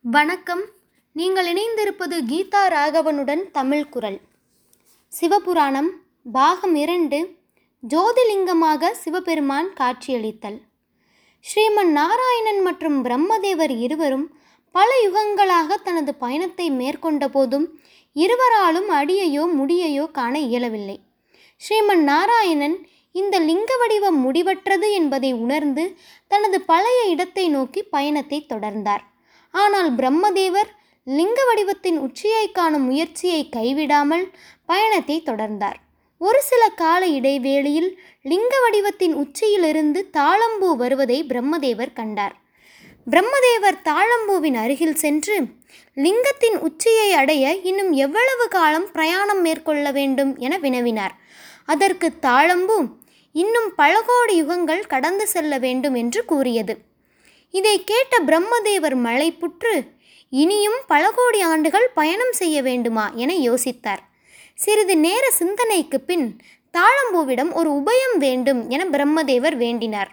வணக்கம் நீங்கள் இணைந்திருப்பது கீதா ராகவனுடன் தமிழ் குரல் சிவபுராணம் பாகம் இரண்டு ஜோதிலிங்கமாக சிவபெருமான் காட்சியளித்தல் ஸ்ரீமன் நாராயணன் மற்றும் பிரம்மதேவர் இருவரும் பல யுகங்களாக தனது பயணத்தை மேற்கொண்ட போதும் இருவராலும் அடியையோ முடியையோ காண இயலவில்லை ஸ்ரீமன் நாராயணன் இந்த லிங்க வடிவம் முடிவற்றது என்பதை உணர்ந்து தனது பழைய இடத்தை நோக்கி பயணத்தை தொடர்ந்தார் ஆனால் பிரம்மதேவர் லிங்க வடிவத்தின் உச்சியை காணும் முயற்சியை கைவிடாமல் பயணத்தை தொடர்ந்தார் ஒரு சில கால இடைவேளையில் லிங்க வடிவத்தின் உச்சியிலிருந்து தாளம்பூ வருவதை பிரம்மதேவர் கண்டார் பிரம்மதேவர் தாழம்பூவின் அருகில் சென்று லிங்கத்தின் உச்சியை அடைய இன்னும் எவ்வளவு காலம் பிரயாணம் மேற்கொள்ள வேண்டும் என வினவினார் அதற்கு தாழம்பூ இன்னும் பல கோடி யுகங்கள் கடந்து செல்ல வேண்டும் என்று கூறியது இதை கேட்ட பிரம்மதேவர் மலைப்புற்று இனியும் பல கோடி ஆண்டுகள் பயணம் செய்ய வேண்டுமா என யோசித்தார் சிறிது நேர சிந்தனைக்கு பின் தாழம்பூவிடம் ஒரு உபயம் வேண்டும் என பிரம்மதேவர் வேண்டினார்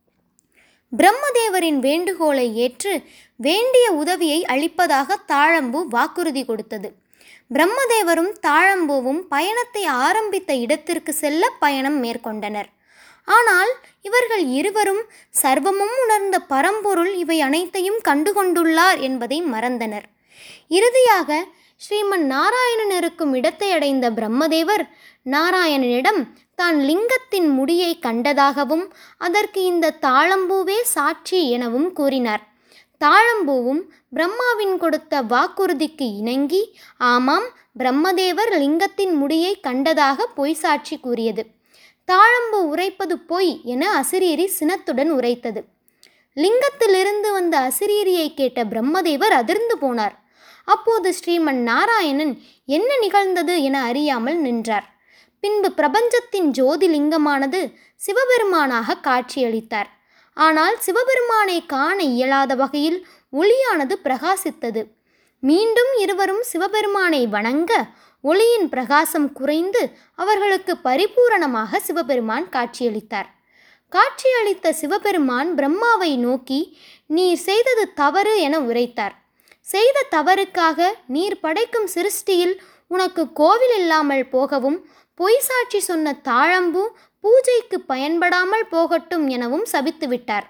பிரம்மதேவரின் வேண்டுகோளை ஏற்று வேண்டிய உதவியை அளிப்பதாக தாழம்பூ வாக்குறுதி கொடுத்தது பிரம்மதேவரும் தாழம்பூவும் பயணத்தை ஆரம்பித்த இடத்திற்கு செல்ல பயணம் மேற்கொண்டனர் ஆனால் இவர்கள் இருவரும் சர்வமும் உணர்ந்த பரம்பொருள் இவை அனைத்தையும் கண்டுகொண்டுள்ளார் என்பதை மறந்தனர் இறுதியாக ஸ்ரீமன் நாராயணன் இருக்கும் இடத்தை அடைந்த பிரம்மதேவர் நாராயணனிடம் தான் லிங்கத்தின் முடியை கண்டதாகவும் அதற்கு இந்த தாழம்பூவே சாட்சி எனவும் கூறினார் தாழம்பூவும் பிரம்மாவின் கொடுத்த வாக்குறுதிக்கு இணங்கி ஆமாம் பிரம்மதேவர் லிங்கத்தின் முடியை கண்டதாக பொய் சாட்சி கூறியது தாழம்பூ உரைப்பது பொய் என அசிரீரி சினத்துடன் உரைத்தது லிங்கத்திலிருந்து வந்த அசிரீரியை கேட்ட பிரம்மதேவர் அதிர்ந்து போனார் அப்போது ஸ்ரீமன் நாராயணன் என்ன நிகழ்ந்தது என அறியாமல் நின்றார் பின்பு பிரபஞ்சத்தின் ஜோதிலிங்கமானது சிவபெருமானாக காட்சியளித்தார் ஆனால் சிவபெருமானை காண இயலாத வகையில் ஒளியானது பிரகாசித்தது மீண்டும் இருவரும் சிவபெருமானை வணங்க ஒளியின் பிரகாசம் குறைந்து அவர்களுக்கு பரிபூரணமாக சிவபெருமான் காட்சியளித்தார் காட்சியளித்த சிவபெருமான் பிரம்மாவை நோக்கி நீர் செய்தது தவறு என உரைத்தார் செய்த தவறுக்காக நீர் படைக்கும் சிருஷ்டியில் உனக்கு கோவில் இல்லாமல் போகவும் பொய் சாட்சி சொன்ன தாழம்பூ பூஜைக்கு பயன்படாமல் போகட்டும் எனவும் சபித்துவிட்டார்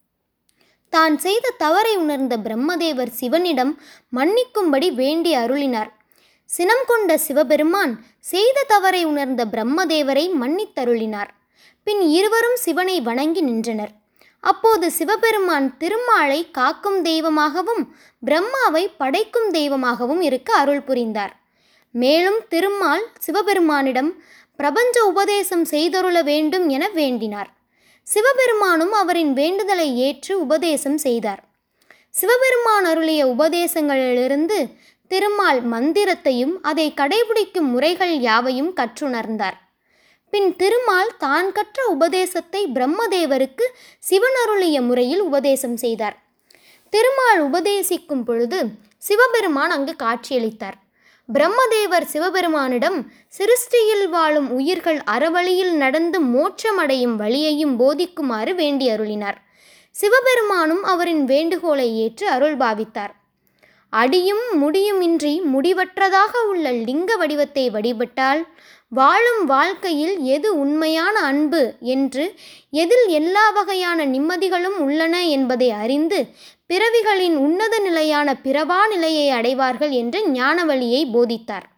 தான் செய்த தவறை உணர்ந்த பிரம்மதேவர் சிவனிடம் மன்னிக்கும்படி வேண்டி அருளினார் சினம் கொண்ட சிவபெருமான் செய்த தவறை உணர்ந்த பிரம்மதேவரை மன்னித்தருளினார் பின் இருவரும் சிவனை வணங்கி நின்றனர் அப்போது சிவபெருமான் திருமாலை காக்கும் தெய்வமாகவும் பிரம்மாவை படைக்கும் தெய்வமாகவும் இருக்க அருள் புரிந்தார் மேலும் திருமால் சிவபெருமானிடம் பிரபஞ்ச உபதேசம் செய்தருள வேண்டும் என வேண்டினார் சிவபெருமானும் அவரின் வேண்டுதலை ஏற்று உபதேசம் செய்தார் சிவபெருமான் அருளிய உபதேசங்களிலிருந்து திருமால் மந்திரத்தையும் அதை கடைபிடிக்கும் முறைகள் யாவையும் கற்றுணர்ந்தார் பின் திருமால் தான் கற்ற உபதேசத்தை பிரம்மதேவருக்கு சிவன் அருளிய முறையில் உபதேசம் செய்தார் திருமால் உபதேசிக்கும் பொழுது சிவபெருமான் அங்கு காட்சியளித்தார் பிரம்மதேவர் சிவபெருமானிடம் சிருஷ்டியில் வாழும் உயிர்கள் அறவழியில் நடந்து மோட்சமடையும் வழியையும் போதிக்குமாறு வேண்டி அருளினார் சிவபெருமானும் அவரின் வேண்டுகோளை ஏற்று அருள் பாவித்தார் அடியும் முடியுமின்றி முடிவற்றதாக உள்ள லிங்க வடிவத்தை வழிபட்டால் வாழும் வாழ்க்கையில் எது உண்மையான அன்பு என்று எதில் எல்லா வகையான நிம்மதிகளும் உள்ளன என்பதை அறிந்து பிறவிகளின் உன்னத நிலையான பிறவா நிலையை அடைவார்கள் என்று ஞானவழியை போதித்தார்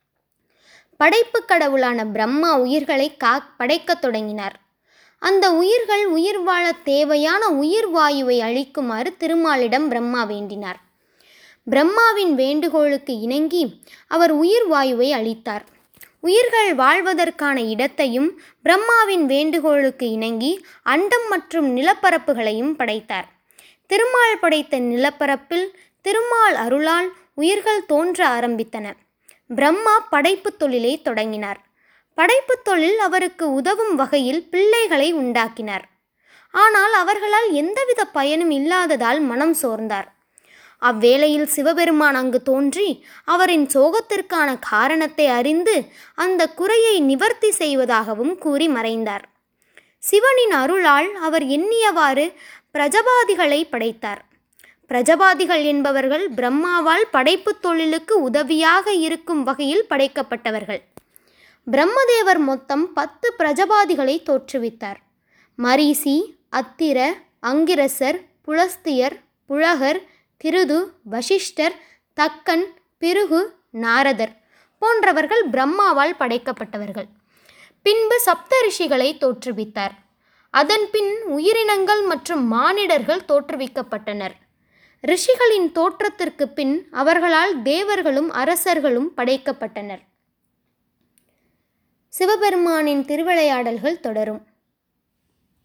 படைப்பு கடவுளான பிரம்மா உயிர்களை கா படைக்கத் தொடங்கினார் அந்த உயிர்கள் உயிர் வாழ தேவையான உயிர் வாயுவை அளிக்குமாறு திருமாலிடம் பிரம்மா வேண்டினார் பிரம்மாவின் வேண்டுகோளுக்கு இணங்கி அவர் உயிர் வாயுவை அளித்தார் உயிர்கள் வாழ்வதற்கான இடத்தையும் பிரம்மாவின் வேண்டுகோளுக்கு இணங்கி அண்டம் மற்றும் நிலப்பரப்புகளையும் படைத்தார் திருமால் படைத்த நிலப்பரப்பில் திருமால் அருளால் உயிர்கள் தோன்ற ஆரம்பித்தன பிரம்மா படைப்பு தொழிலை தொடங்கினார் படைப்பு தொழில் அவருக்கு உதவும் வகையில் பிள்ளைகளை உண்டாக்கினார் ஆனால் அவர்களால் எந்தவித பயனும் இல்லாததால் மனம் சோர்ந்தார் அவ்வேளையில் சிவபெருமான் அங்கு தோன்றி அவரின் சோகத்திற்கான காரணத்தை அறிந்து அந்த குறையை நிவர்த்தி செய்வதாகவும் கூறி மறைந்தார் சிவனின் அருளால் அவர் எண்ணியவாறு பிரஜபாதிகளை படைத்தார் பிரஜபாதிகள் என்பவர்கள் பிரம்மாவால் படைப்புத் தொழிலுக்கு உதவியாக இருக்கும் வகையில் படைக்கப்பட்டவர்கள் பிரம்மதேவர் மொத்தம் பத்து பிரஜபாதிகளை தோற்றுவித்தார் மரீசி அத்திர அங்கிரசர் புலஸ்தியர் புழகர் கிருது வசிஷ்டர் தக்கன் பிருகு நாரதர் போன்றவர்கள் பிரம்மாவால் படைக்கப்பட்டவர்கள் பின்பு சப்த ரிஷிகளை தோற்றுவித்தார் அதன் பின் உயிரினங்கள் மற்றும் மானிடர்கள் தோற்றுவிக்கப்பட்டனர் ரிஷிகளின் தோற்றத்திற்கு பின் அவர்களால் தேவர்களும் அரசர்களும் படைக்கப்பட்டனர் சிவபெருமானின் திருவிளையாடல்கள் தொடரும்